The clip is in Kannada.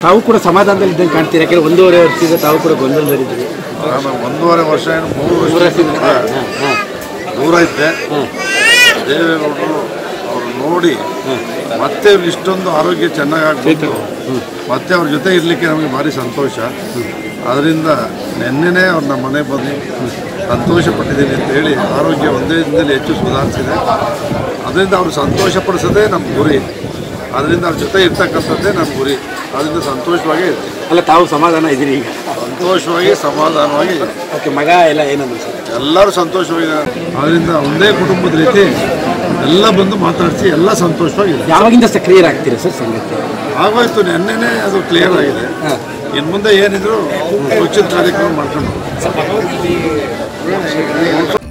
ತಾವು ಕೂಡ ಸಮಾಧಾನದಲ್ಲಿ ಇದ್ದಂಗೆ ಕಾಣ್ತೀರಾ ಯಾಕಂದ್ರೆ ಒಂದೂವರೆ ವರ್ಷದಿಂದ ತಾವು ಕೂಡ ಗೊಂದಲದಲ್ಲಿದ್ದೀರಿ ನಾನು ಒಂದೂವರೆ ವರ್ಷ ಏನು ಮೂರು ವರ್ಷ ವರ್ಷದಿಂದ ಹಾಂ ಹಾಂ ದೂರ ಇದ್ದೆ ದೇವೇಗೌಡರು ಅವ್ರು ನೋಡಿ ಮತ್ತೆ ಇವ್ರಿಗೆ ಇಷ್ಟೊಂದು ಆರೋಗ್ಯ ಚೆನ್ನಾಗಾಗ್ಬಿಟ್ಟು ಮತ್ತೆ ಅವ್ರ ಜೊತೆ ಇರಲಿಕ್ಕೆ ನಮಗೆ ಭಾರಿ ಸಂತೋಷ ಅದರಿಂದ ನಿನ್ನೆನೇ ಅವ್ರು ನಮ್ಮ ಮನೆ ಬಂದು ಸಂತೋಷ ಪಟ್ಟಿದ್ದೀನಿ ಅಂತೇಳಿ ಆರೋಗ್ಯ ಒಂದೇ ದಿನದಲ್ಲಿ ಹೆಚ್ಚು ಸುಧಾರಿಸಿದೆ ಅದರಿಂದ ಅವ್ರು ಸಂತೋಷ ಪಡಿಸೋದೇ ನಮ್ಮ ಗುರಿ ಅದರಿಂದ ಅವ್ರ ಜೊತೆ ಇರ್ತಕ್ಕಂಥದ್ದೇ ನಮ್ಮ ಗುರಿ ಅದರಿಂದ ಸಂತೋಷವಾಗೇ ಇರ್ತೀವಿ ಅಲ್ಲ ತಾವು ಸಮಾಧಾನ ಇದ್ದೀರಿ ಈಗ ಸಂತೋಷವಾಗಿ ಸಮಾಧಾನವಾಗಿ ಇರ್ತೀವಿ. ಓಕೆ ಮಗ ಎಲ್ಲ ಏನಂದ್ರು ಸರ್ ಎಲ್ಲರೂ ಸಂತೋಷವಾಗಿದ್ದಾರೆ ಅದರಿಂದ ಒಂದೇ ಕುಟುಂಬದ ರೀತಿ ಎಲ್ಲ ಬಂದು ಮಾತಾಡಿಸಿ ಎಲ್ಲ ಸಂತೋಷವಾಗಿದೆ ಯಾವಾಗಿಂದ ಸಕ್ರಿಯರಾಗ್ತೀರಾ ಸರ್ ಸಂಗತಿ ಆಗೋಯ್ತು ನೆನ್ನೆನೇ ಅದು ಕ್ಲಿಯರ್ ಆಗಿದೆ ಇನ್ನು ಮುಂದೆ ಏನಿದ್ರು ಉಚಿತ ಕಾರ್ಯಕ್ರಮ ಮಾಡ್ಕೊಂಡು ಹೋಗ್ತೀವಿ.